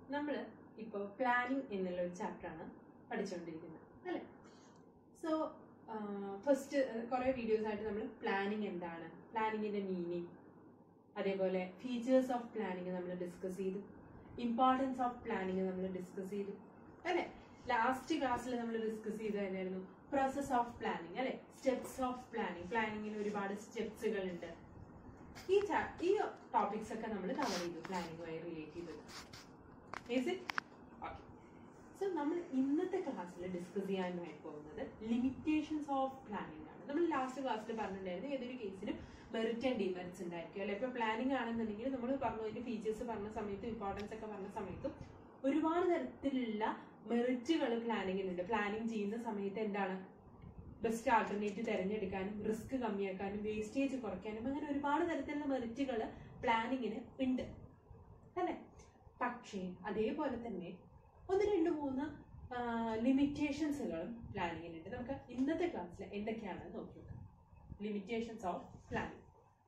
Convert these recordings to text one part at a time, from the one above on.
നമ്മൾ ഇപ്പോൾ പ്ലാനിങ് എന്നുള്ള ഒരു ചാപ്റ്ററാണ് പഠിച്ചുകൊണ്ടിരിക്കുന്നത് അല്ലേ സോ ഫസ്റ്റ് കുറേ വീഡിയോസ് ആയിട്ട് നമ്മൾ പ്ലാനിങ് എന്താണ് പ്ലാനിങ്ങിൻ്റെ മീനിങ് അതേപോലെ ഫീച്ചേഴ്സ് ഓഫ് പ്ലാനിങ് നമ്മൾ ഡിസ്കസ് ചെയ്തു ഇമ്പോർട്ടൻസ് ഓഫ് പ്ലാനിങ് നമ്മൾ ഡിസ്കസ് ചെയ്തു അല്ലേ ലാസ്റ്റ് ക്ലാസ്സിൽ നമ്മൾ ഡിസ്കസ് ചെയ്ത് തന്നെയായിരുന്നു പ്രോസസ് ഓഫ് പ്ലാനിങ് അല്ലെ സ്റ്റെപ്സ് ഓഫ് പ്ലാനിങ് പ്ലാനിങ്ങിന് ഒരുപാട് സ്റ്റെപ്സുകൾ ഉണ്ട് ഈ ചാ- ഈ ടോപ്പിക്സ് ഒക്കെ നമ്മൾ കവർ ചെയ്തു പ്ലാനിങ്ങുമായി റിലേറ്റ് ചെയ്തത് ഈസ് ഇറ്റ് ഓക്കെ സോ നമ്മൾ ഇന്നത്തെ ക്ലാസ്സിൽ ഡിസ്കസ് ചെയ്യാനായി പോകുന്നത് ലിമിറ്റേഷൻസ് ഓഫ് പ്ലാനിങ് ആണ് നമ്മൾ ലാസ്റ്റ് ക്ലാസ്സിൽ പറഞ്ഞിട്ടുണ്ടായിരുന്നു ഏതൊരു കേസിനും മെറിറ്റ് ആൻഡ് ഡിമെറിറ്റ്സ് ഉണ്ടായിരിക്കും അല്ലെ ഇപ്പോൾ പ്ലാനിങ് ആണെന്നുണ്ടെങ്കിൽ നമ്മൾ പറഞ്ഞു അതിന്റെ ഫീച്ചേഴ്സ് പറഞ്ഞ സമയത്തും ഇമ്പോർട്ടൻസ് ഒക്കെ പറഞ്ഞ സമയത്തും ഒരുപാട് തരത്തിലുള്ള മെറിറ്റുകൾ പ്ലാനിങ്ങിനുണ്ട് പ്ലാനിങ് ചെയ്യുന്ന സമയത്ത് എന്താണ് ബെസ്റ്റ് ആൾട്ടർനേറ്റീവ് തിരഞ്ഞെടുക്കാനും റിസ്ക് കമ്മിയാക്കാനും വേസ്റ്റേജ് കുറയ്ക്കാനും അങ്ങനെ ഒരുപാട് തരത്തിലുള്ള മെറിറ്റുകൾ പ്ലാനിങ്ങിന് ഉണ്ട് അല്ലേ പക്ഷേ അതേപോലെ തന്നെ ഒന്ന് രണ്ട് മൂന്ന് ലിമിറ്റേഷൻസുകളും പ്ലാനിങ്ങിനുണ്ട് നമുക്ക് ഇന്നത്തെ ക്ലാസ്സിൽ എന്തൊക്കെയാണെന്ന് നോക്കി നോക്കാം ലിമിറ്റേഷൻസ് ഓഫ് പ്ലാനിങ്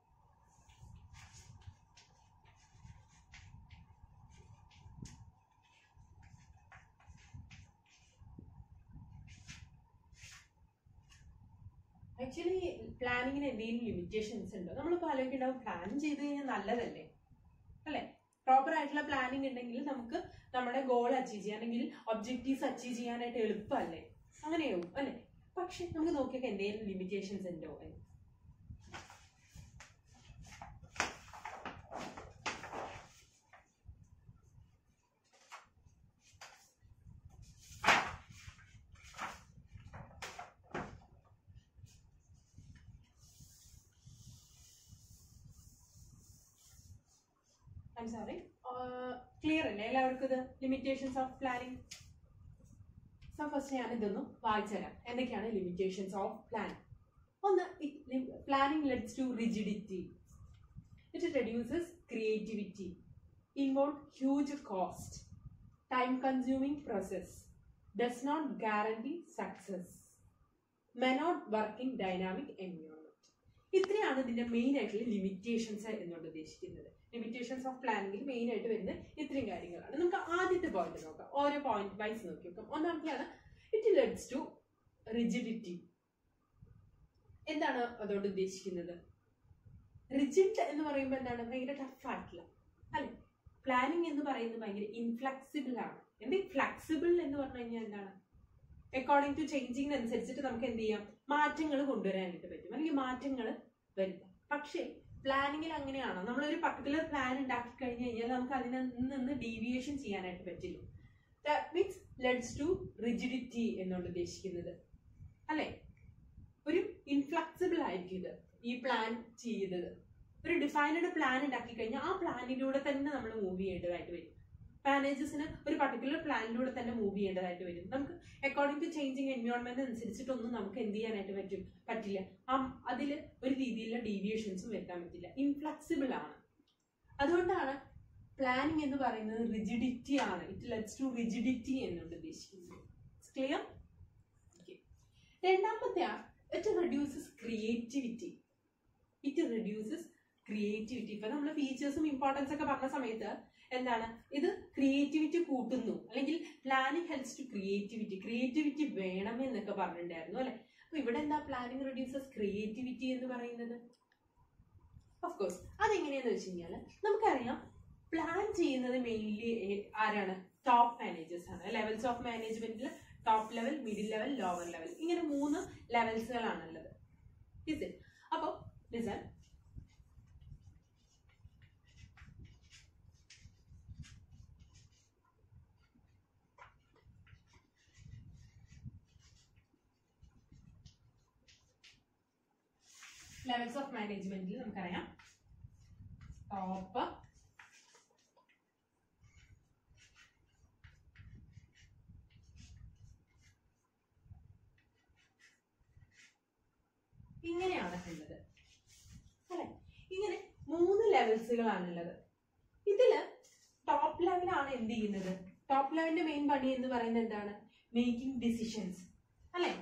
ആക്ച്വലി പ്ലാനിങ്ങിന് എന്തെങ്കിലും ലിമിറ്റേഷൻസ് ഉണ്ടോ നമ്മളിപ്പോൾ ആലോചിക്കേണ്ടാവും പ്ലാൻ ചെയ്ത് കഴിഞ്ഞാൽ നല്ലതല്ലേ അല്ലേ പ്രോപ്പർ ആയിട്ടുള്ള പ്ലാനിങ് ഉണ്ടെങ്കിൽ നമുക്ക് നമ്മുടെ ഗോൾ അച്ചീവ് ചെയ്യാൻ അല്ലെങ്കിൽ ഒബ്ജക്റ്റീവ്സ് അച്ചീവ് ചെയ്യാനായിട്ട് എളുപ്പമല്ലേ അങ്ങനെയാവും അല്ലേ പക്ഷെ നമുക്ക് നോക്കിയൊക്കെ എന്തെങ്കിലും ലിമിറ്റേഷൻസ് ഉണ്ടോ എന്ന് ഐം സോറി ക്ലിയർ അല്ലേ എല്ലാവർക്കും ഇത് limitations of planning so first ഞാൻ ഇതൊന്നും വായിച്ചുതരാം എന്തൊക്കെയാണ് ലിമിറ്റേഷൻസ് ഓഫ് പ്ലാൻ ഒന്ന് planning let's to rigidity it reduces creativity involve huge cost time consuming process does not guarantee success may not working dynamic environment ഇത്രയാണ് ഇതിന്റെ മെയിൻ ആയിട്ടുള്ള limitations എന്നുകൊണ്ട് ഉദ്ദേശിക്കുന്നത് ലിമിറ്റേഷൻസ് ഓഫ് പ്ലാനിങ്ങിൽ മെയിൻ ആയിട്ട് വരുന്ന ഇത്രയും കാര്യങ്ങളാണ് നമുക്ക് ആദ്യത്തെ പോയിന്റ് നോക്കാം ഓരോ പോയിന്റ് വൈസ് നോക്കി നോക്കാം ഒന്നാമത്തെയാണ് ഇറ്റ് ലെഡ്സ് ടു റിജിഡിറ്റി എന്താണ് അതുകൊണ്ട് ഉദ്ദേശിക്കുന്നത് റിജിഡ് എന്ന് പറയുമ്പോൾ എന്താണ് ഭയങ്കര ടഫ് ആയിട്ടുള്ള അല്ലെ പ്ലാനിങ് എന്ന് പറയുന്നത് ഭയങ്കര ഇൻഫ്ലെക്സിബിൾ ആണ് എന്ത് ഫ്ലെക്സിബിൾ എന്ന് പറഞ്ഞു കഴിഞ്ഞാൽ എന്താണ് അക്കോർഡിംഗ് ടു ചേഞ്ചിങ് അനുസരിച്ചിട്ട് നമുക്ക് എന്ത് ചെയ്യാം മാറ്റങ്ങൾ കൊണ്ടുവരാനായിട്ട് പറ്റും അല്ലെങ്കിൽ മാറ്റങ്ങൾ വരുത്താം പക്ഷേ പ്ലാനിങ്ങിൽ അങ്ങനെയാണോ നമ്മളൊരു പർട്ടിക്കുലർ പ്ലാൻ ഉണ്ടാക്കി കഴിഞ്ഞു കഴിഞ്ഞാൽ നമുക്ക് അതിൽ നിന്ന് ഡീവിയേഷൻ ചെയ്യാനായിട്ട് പറ്റില്ല that means leads to rigidity എന്നുകൊണ്ട് ഉദ്ദേശിക്കുന്നത് അല്ലെ ഒരു ഇൻഫ്ലെക്സിബിൾ ആയിരിക്കും ഇത് ഈ പ്ലാൻ ചെയ്തത് ഒരു ഡിഫൈനഡ് പ്ലാൻ ഉണ്ടാക്കി കഴിഞ്ഞാൽ ആ പ്ലാനിലൂടെ തന്നെ നമ്മൾ മൂവ് ചെയ്യേണ്ടതായിട്ട് വരും മാനേജേഴ്സിന് ഒരു പർട്ടിക്കുലർ പ്ലാനിലൂടെ തന്നെ മൂവ് ചെയ്യേണ്ടതായിട്ട് വരും നമുക്ക് അക്കോർഡിംഗ് ടു ചേഞ്ചിങ് എൻവയോൺമെന്റ് അനുസരിച്ചിട്ടൊന്നും നമുക്ക് എന്ത് ചെയ്യാനായിട്ട് പറ്റും പറ്റില്ല ആ അതിൽ ഒരു രീതിയിലുള്ള ഡീവിയേഷൻസും വരുത്താൻ പറ്റില്ല ഇൻഫ്ലെക്സിബിൾ ആണ് അതുകൊണ്ടാണ് പ്ലാനിങ് എന്ന് പറയുന്നത് റിജിഡിറ്റി ആണ് ഇറ്റ് ലെറ്റ്സ് ടു റിജിഡിറ്റി എന്നുകൊണ്ട് ഉദ്ദേശിക്കുന്നത് ക്ലിയർ രണ്ടാമത്തെ it reduces creativity it reduces creativity ഇപ്പൊ നമ്മൾ ഫീച്ചേഴ്സും ഇമ്പോർട്ടൻസ് ഒക്കെ പറഞ്ഞ സമയത്ത് എന്താണ് ഇത് ക്രിയേറ്റിവിറ്റി കൂട്ടുന്നു അല്ലെങ്കിൽ planning helps to creativity creativity വേണം എന്നൊക്കെ പറഞ്ഞിട്ടുണ്ടായിരുന്നു അല്ലെ അപ്പൊ ഇവിടെ എന്താ പ്ലാനിങ് റെഡ്യൂസസ് ക്രിയേറ്റിവിറ്റി എന്ന് പറയുന്നത് ഓഫ് കോഴ്സ് അതെങ്ങനെയാന്ന് വെച്ച് കഴിഞ്ഞാൽ നമുക്കറിയാം പ്ലാൻ ചെയ്യുന്നത് മെയിൻലി ആരാണ് ടോപ്പ് മാനേജേഴ്സ് ആണ് ലെവൽസ് ഓഫ് മാനേജ്മെന്റിൽ top level middle level lower level ഇങ്ങനെ മൂന്ന് ലെവൽസുകളാണുള്ളത് ഇസ് ഇറ്റ് അപ്പോൾ ലിസൺ ലെവൽസ് ഓഫ് മാനേജ്മെന്റിൽ നമുക്കറിയാം ടോപ്പ് ഇങ്ങനെയാണ് ഉള്ളത് അല്ലെ ഇങ്ങനെ മൂന്ന് ലെവൽസുകളാണുള്ളത് ഇതില് ടോപ്പ് ലെവലാണ് എന്ത് ചെയ്യുന്നത് ടോപ്പ് ലെവലിന്റെ മെയിൻ പണി എന്ന് പറയുന്നത് എന്താണ് മേക്കിംഗ് ഡിസിഷൻസ് അല്ലെ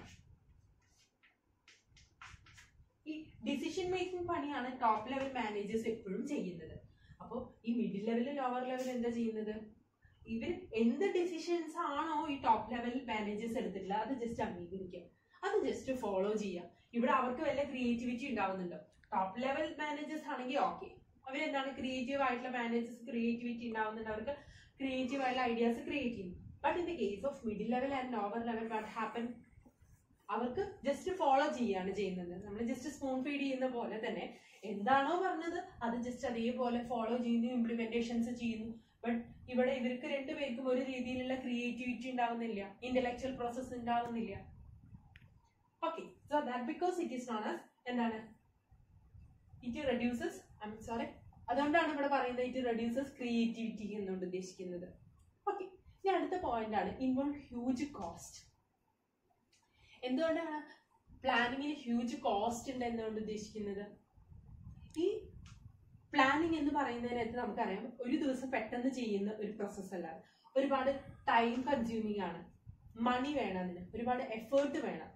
ഈ ഡിസിഷൻ മേക്കിംഗ് പണിയാണ് ടോപ്പ് ലെവൽ മാനേജേഴ്സ് എപ്പോഴും ചെയ്യുന്നത് അപ്പോൾ ഈ മിഡിൽ ലെവൽ ലോവർ ലെവൽ എന്താ ചെയ്യുന്നത് ഇവർ എന്ത് ഡിസിഷൻസ് ആണോ ഈ ടോപ്പ് ലെവൽ മാനേജേഴ്സ് എടുത്തിട്ടുള്ളത് അത് ജസ്റ്റ് അംഗീകരിക്കുക അത് ജസ്റ്റ് ഫോളോ ചെയ്യുക ഇവിടെ അവർക്ക് വല്ല ക്രിയേറ്റിവിറ്റി ഉണ്ടാവുന്നുണ്ടോ ടോപ്പ് ലെവൽ മാനേജേഴ്സ് ആണെങ്കിൽ ഓക്കെ അവരെന്താണ് ക്രിയേറ്റീവ് ആയിട്ടുള്ള മാനേജേഴ്സ് ക്രിയേറ്റിവിറ്റി ഉണ്ടാവുന്നുണ്ട് അവർക്ക് ക്രിയേറ്റീവ് ആയിട്ടുള്ള ഐഡിയാസ് ക്രിയേറ്റ് ചെയ്യും but in the case of middle level and lower level what happen അവർക്ക് ജസ്റ്റ് ഫോളോ ചെയ്യാണ് ചെയ്യുന്നത് നമ്മൾ ജസ്റ്റ് സ്പൂൺ ഫീഡ് ചെയ്യുന്ന പോലെ തന്നെ എന്താണോ പറഞ്ഞത് അത് ജസ്റ്റ് അതേപോലെ ഫോളോ ചെയ്യുന്നു ഇംപ്ലിമെന്റേഷൻസ് ചെയ്യുന്നു ബട്ട് ഇവിടെ ഇവർക്ക് രണ്ടുപേർക്കും ഒരു രീതിയിലുള്ള ക്രിയേറ്റിവിറ്റി ഉണ്ടാവുന്നില്ല ഇന്റലക്ച്വൽ പ്രോസസ് ഉണ്ടാവുന്നില്ല okay so that because it is known as എന്താണ് ഇറ്റ് റെഡ്യൂസസ് ഐ സോറി അതുകൊണ്ടാണ് ഇവിടെ പറയുന്നത് ഇറ്റ് റെഡ്യൂസസ് ക്രിയേറ്റിവിറ്റി എന്നുകൊണ്ട് ഉദ്ദേശിക്കുന്നത് ഓക്കെ ഇനി അടുത്ത പോയിന്റ് ആണ് ഇൻവോൾവ് ഹ്യൂജ് കോസ്റ്റ് എന്തുകൊണ്ടാണ് പ്ലാനിങ്ങിന് ഹ്യൂജ് കോസ്റ്റ് ഉണ്ട് എന്നുകൊണ്ട് ഉദ്ദേശിക്കുന്നത് ഈ പ്ലാനിങ് എന്ന് പറയുന്നതിനകത്ത് നമുക്കറിയാം ഒരു ദിവസം പെട്ടെന്ന് ചെയ്യുന്ന ഒരു പ്രോസസ്സ് അല്ല ഒരുപാട് ടൈം കൺസ്യൂമിങ് ആണ് മണി വേണം അതിന് ഒരുപാട് എഫേർട്ട് വേണം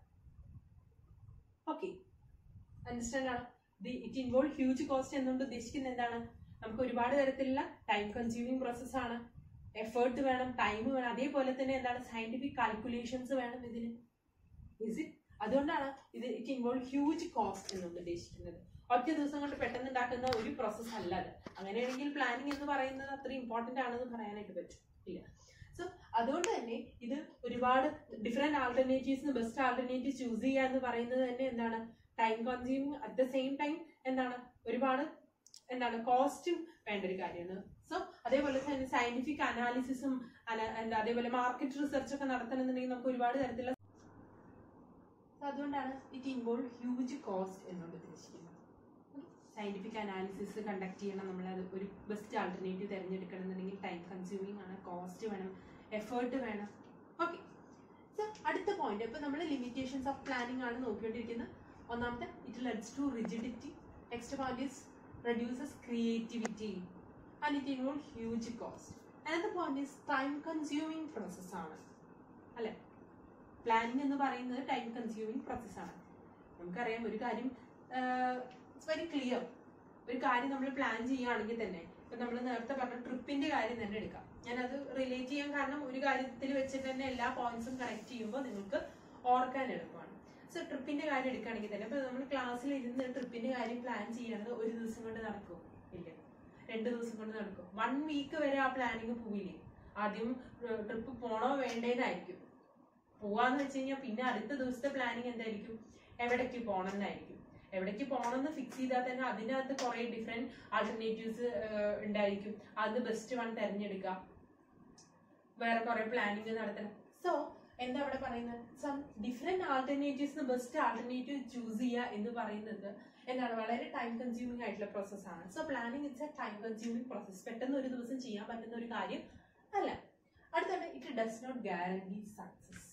ഓക്കെ അണ്ടർസ്റ്റാൻഡ് ആണ് ഇറ്റ് ഇൻവോൾവ് ഹ്യൂജ് കോസ്റ്റ് എന്നുകൊണ്ട് ഉദ്ദേശിക്കുന്നത് എന്താണ് നമുക്ക് ഒരുപാട് തരത്തിലുള്ള ടൈം കൺസ്യൂമിങ് പ്രോസസ് ആണ് എഫേർട്ട് വേണം ടൈം വേണം അതേപോലെ തന്നെ എന്താണ് സയന്റിഫിക് കാൽക്കുലേഷൻസ് വേണം ഇതിന് ഇസ് ഇറ്റ് അതുകൊണ്ടാണ് ഇത് ഇറ്റ് ഇൻവോൾവ് ഹ്യൂജ് കോസ്റ്റ് എന്നുകൊണ്ട് ഉദ്ദേശിക്കുന്നത് ഒറ്റ ദിവസം കൊണ്ട് പെട്ടെന്ന് ഉണ്ടാക്കുന്ന ഒരു പ്രോസസ്സ് അല്ല അത് അങ്ങനെയാണെങ്കിൽ പ്ലാനിങ് എന്ന് പറയുന്നത് അത്ര ഇമ്പോർട്ടന്റ് ആണെന്ന് പറയാനായിട്ട് പറ്റും ഇല്ല സോ അതുകൊണ്ട് തന്നെ ഇത് ഒരുപാട് different alternatives best alternative choose ചെയ്യുക എന്ന് പറയുന്നത് തന്നെ എന്താണ് time consuming at the same time എന്താണ് ഒരുപാട് എന്താണ് കോസ്റ്റും വേണ്ട ഒരു കാര്യമാണ് സോ അതേപോലെ തന്നെ സയന്റിഫിക് അനാലിസിസും എന്താ അതേപോലെ മാർക്കറ്റ് റിസർച്ച് ഒക്കെ നടത്തണമെന്നുണ്ടെങ്കിൽ നമുക്ക് ഒരുപാട് തരത്തിലുള്ള So അതുകൊണ്ടാണ് ഇറ്റ് ഇൻവോൾവ് ഹ്യൂജ് കോസ്റ്റ് എന്നുകൊണ്ട് ഉദ്ദേശിക്കുന്നത് സയന്റിഫിക് അനാലിസിസ് കണ്ടക്ട് ചെയ്യണം നമ്മൾ അത് ഒരു ബെസ്റ്റ് ആൾട്ടർനേറ്റീവ് തിരഞ്ഞെടുക്കണം എന്നുണ്ടെങ്കിൽ ടൈം കൺസ്യൂമിങ് ആണ് കോസ്റ്റ് വേണം എഫേർട്ട് വേണം ഓക്കെ സോ അടുത്ത പോയിന്റ് ഇപ്പൊ നമ്മൾ ലിമിറ്റേഷൻസ് ഓഫ് പ്ലാനിങ് ആണ് നോക്കിക്കൊണ്ടിരിക്കുന്നത് ഒന്നാമത്തെ it leads to rigidity next point is reduces creativity and it involve huge cost another point is time consuming process ആണ് അല്ലെ പ്ലാനിങ് എന്ന് പറയുന്നത് ടൈം കൺസ്യൂമിങ് പ്രോസസ്സാണ് നമുക്കറിയാം ഒരു കാര്യം ഇറ്റ്സ് വെരി ക്ലിയർ ഒരു കാര്യം നമ്മൾ പ്ലാൻ ചെയ്യുകയാണെങ്കിൽ തന്നെ ഇപ്പൊ നമ്മൾ നേരത്തെ പറഞ്ഞ ട്രിപ്പിന്റെ കാര്യം തന്നെ എടുക്കാം ഞാനത് റിലേറ്റ് ചെയ്യാൻ കാരണം ഒരു കാര്യത്തിൽ വെച്ചിട്ട് തന്നെ എല്ലാ പോയിന്റ്സും കണക്ട് ചെയ്യുമ്പോൾ നിങ്ങൾക്ക് ഓർക്കാൻ എളുപ്പമാണ് സോ ട്രിപ്പിന്റെ കാര്യം എടുക്കുകയാണെങ്കിൽ തന്നെ ഇപ്പൊ നമ്മൾ ക്ലാസ്സിൽ ഇരുന്ന് ട്രിപ്പിന്റെ കാര്യം പ്ലാൻ ചെയ്യുന്നത് ഒരു ദിവസം കൊണ്ട് നടക്കും ഇല്ല രണ്ട് ദിവസം കൊണ്ട് നടക്കും വൺ വീക്ക് വരെ ആ പ്ലാനിങ് പോവില്ലേ ആദ്യം ട്രിപ്പ് പോണോ വേണ്ടേന്നായിരിക്കും പോവാന്ന് വെച്ച് കഴിഞ്ഞാൽ പിന്നെ അടുത്ത ദിവസത്തെ പ്ലാനിങ് എന്തായിരിക്കും എവിടേക്ക് പോകണം എന്നായിരിക്കും എവിടേക്ക് പോകണം എന്ന് ഫിക്സ് ചെയ്താൽ തന്നെ അതിനകത്ത് കുറെ ഡിഫറെന്റ് ആൾട്ടർനേറ്റീവ്സ് ഉണ്ടായിരിക്കും അത് ബെസ്റ്റ് വൺ തിരഞ്ഞെടുക്കുക വേറെ കുറെ പ്ലാനിങ് നടത്തണം സോ എന്താ അവിടെ പറയുന്നത് some different alternatives best alternative choose ചെയ്യുക എന്ന് പറയുന്നത് എന്താണ് വളരെ ടൈം കൺസ്യൂമിംഗ് ആയിട്ടുള്ള പ്രോസസ്സാണ് so planning it's a time consuming process പെട്ടെന്ന് ഒരു ദിവസം ചെയ്യാൻ പറ്റുന്ന ഒരു കാര്യം അല്ല അടുത്താണ് it does not guarantee success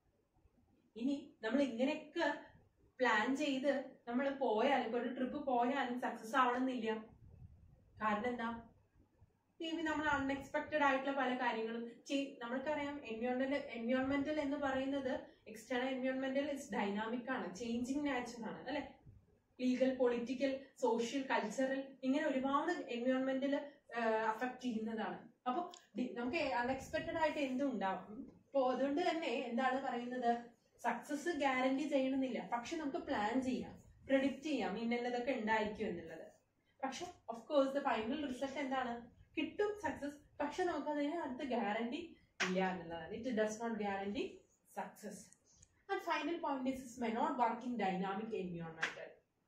ഇനി നമ്മൾ ഇങ്ങനെയൊക്കെ പ്ലാൻ ചെയ്ത് നമ്മൾ പോയാലും ഇപ്പൊ ഒരു ട്രിപ്പ് പോയാലും സക്സസ് ആവണമെന്നില്ല കാരണം എന്താ മേ ബി നമ്മൾ അൺഎക്സ്പെക്ടഡ് ആയിട്ടുള്ള പല കാര്യങ്ങളും നമ്മൾക്കറിയാം എൻവയോൺമെന്റൽ എൻവയോൺമെന്റൽ എന്ന് പറയുന്നത് എക്സ്റ്റേണൽ എൻവയോൺമെന്റൽ ഇസ് ഡൈനാമിക് ആണ് ചേഞ്ചിങ് നാച്ചർ ആണ് അല്ലെ ലീഗൽ പൊളിറ്റിക്കൽ സോഷ്യൽ കൾച്ചറൽ ഇങ്ങനെ ഒരുപാട് എൻവയോൺമെന്റിൽ അഫക്ട് ചെയ്യുന്നതാണ് അപ്പോൾ നമുക്ക് അൺഎക്സ്പെക്ടഡ് ആയിട്ട് എന്തും ഉണ്ടാവും അപ്പോൾ അതുകൊണ്ട് തന്നെ എന്താണ് പറയുന്നത് സക്സസ് ഗ്യാരണ്ടി ചെയ്യണമെന്നില്ല പക്ഷെ നമുക്ക് പ്ലാൻ ചെയ്യാം പ്രിഡിക്റ്റ് ചെയ്യാം ഇന്നതൊക്കെ ഉണ്ടായിരിക്കും എന്നുള്ളത് പക്ഷെ of course the final result എന്താണ് കിട്ടും സക്സസ് പക്ഷെ നമുക്ക് അതിന് അടുത്ത ഗ്യാരണ്ടി ഇല്ല എന്നുള്ളതാണ് it does not guarantee success and final point is may not work in dynamic environment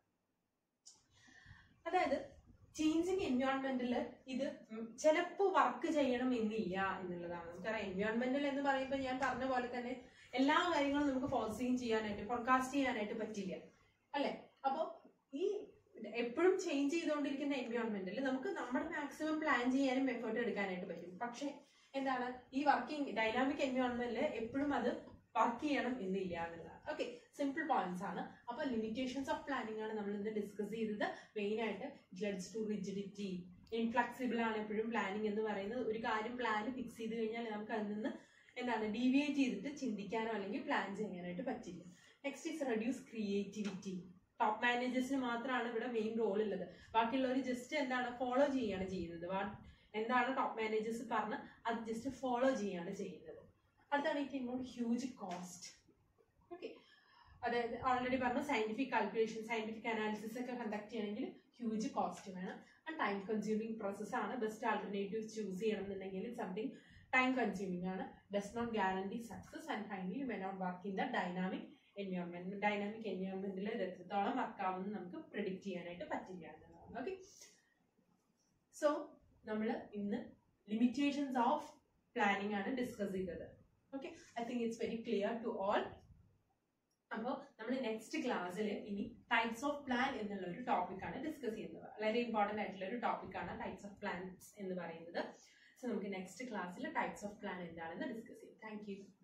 അതായത് ചേഞ്ചിങ് എൻവയോൺമെന്റിൽ ഇത് ചിലപ്പോൾ വർക്ക് ചെയ്യണം എന്നില്ല എന്നുള്ളതാണ് നമുക്കറിയാം എൻവയോൺമെന്റൽ എന്ന് പറയുമ്പോൾ ഞാൻ പറഞ്ഞ പോലെ തന്നെ എല്ലാ കാര്യങ്ങളും നമുക്ക് ഫോർസീൻ ചെയ്യാനായിട്ട് ഫോർകാസ്റ്റ് ചെയ്യാനായിട്ട് പറ്റില്ല അല്ലെ അപ്പോൾ ഈ എപ്പോഴും ചേഞ്ച് ചെയ്തുകൊണ്ടിരിക്കുന്ന എൻവയോൺമെന്റിൽ നമുക്ക് നമ്മുടെ മാക്സിമം പ്ലാൻ ചെയ്യാനും എഫേർട്ട് എടുക്കാനായിട്ട് പറ്റും പക്ഷെ എന്താണ് ഈ വർക്കിംഗ് ഡൈനാമിക് എൻവയോൺമെന്റിൽ എപ്പോഴും അത് വർക്ക് ചെയ്യണം എന്നില്ല എന്നുള്ളതാണ് ഓക്കെ സിമ്പിൾ പോയിന്റ്സ് ആണ് അപ്പൊ ലിമിറ്റേഷൻസ് ഓഫ് പ്ലാനിങ് ആണ് നമ്മൾ ഇന്ന് ഡിസ്കസ് ചെയ്തത് മെയിൻ ആയിട്ട് ലെഡ്സ് ടു റിജിഡിറ്റി ഇൻഫ്ലെക്സിബിൾ ആണ് എപ്പോഴും പ്ലാനിങ് എന്ന് പറയുന്നത് ഒരു കാര്യം പ്ലാൻ ഫിക്സ് ചെയ്ത് കഴിഞ്ഞാൽ നമുക്ക് അതിൽ നിന്ന് എന്താണ് ഡീവിയേറ്റ് ചെയ്തിട്ട് ചിന്തിക്കാനോ അല്ലെങ്കിൽ പ്ലാൻ ചെയ്യാനായിട്ട് പറ്റില്ല next is reduce creativity top മാനേജേഴ്സിന് മാത്രമാണ് ഇവിടെ മെയിൻ റോൾ ഉള്ളത് ബാക്കിയുള്ളവർ ജസ്റ്റ് എന്താണ് ഫോളോ ചെയ്യാണ് ചെയ്യുന്നത് വാട്ട് എന്താണ് ടോപ്പ് മാനേജേഴ്സ് പറഞ്ഞ് അത് ജസ്റ്റ് ഫോളോ ചെയ്യാണ് ചെയ്യുന്നത് അടുത്താണ് it involve huge cost okay അതായത് ഓൾറെഡി പറഞ്ഞു സയന്റിഫിക് കാൽക്കുലേഷൻ സയന്റിഫിക് അനാലിസിസ് ഒക്കെ കണ്ടക്ട് ചെയ്യണമെങ്കിൽ ഹ്യൂജ് കോസ്റ്റ് വേണം ആൻഡ് ടൈം കൺസ്യൂമിങ് പ്രോസസ് ആണ് ബെസ്റ്റ് ആൾട്ടർനേറ്റീവ് ചൂസ് ചെയ്യണമെന്നുണ്ടെങ്കിൽ സംതിങ് ടൈം കൺസ്യൂമിംഗ് ആണ് does not guarantee success and finally may not work in the dynamic environment dynamic എൻവയോൺമെന്റിൽ ഇത് എത്രത്തോളം work ആവുമെന്ന് നമുക്ക് പ്രിഡിക്റ്റ് ചെയ്യാനായിട്ട് പറ്റില്ല എന്നുള്ളതാണ് ഓക്കെ സോ നമ്മൾ ഇന്ന് ലിമിറ്റേഷൻസ് ഓഫ് പ്ലാനിങ് ആണ് ഡിസ്കസ് ചെയ്തത് okay I think it's very clear to all അപ്പോൾ നമ്മൾ നെക്സ്റ്റ് ക്ലാസ്സിൽ ഇനി ടൈപ്സ് ഓഫ് പ്ലാൻ എന്നുള്ള ഒരു ടോപ്പിക്കാണ് ഡിസ്കസ് ചെയ്യുന്നത് വളരെ ഇമ്പോർട്ടൻ്റ് ആയിട്ടുള്ള ഒരു ടോപ്പിക്കാണ് ടൈപ്സ് ഓഫ് പ്ലാൻസ് എന്ന് പറയുന്നത് സോ നമുക്ക് നെക്സ്റ്റ് ക്ലാസ്സിൽ ടൈപ്സ് ഓഫ് പ്ലാൻ എന്താണെന്ന് ഡിസ്കസ് ചെയ്യാം താങ്ക് യു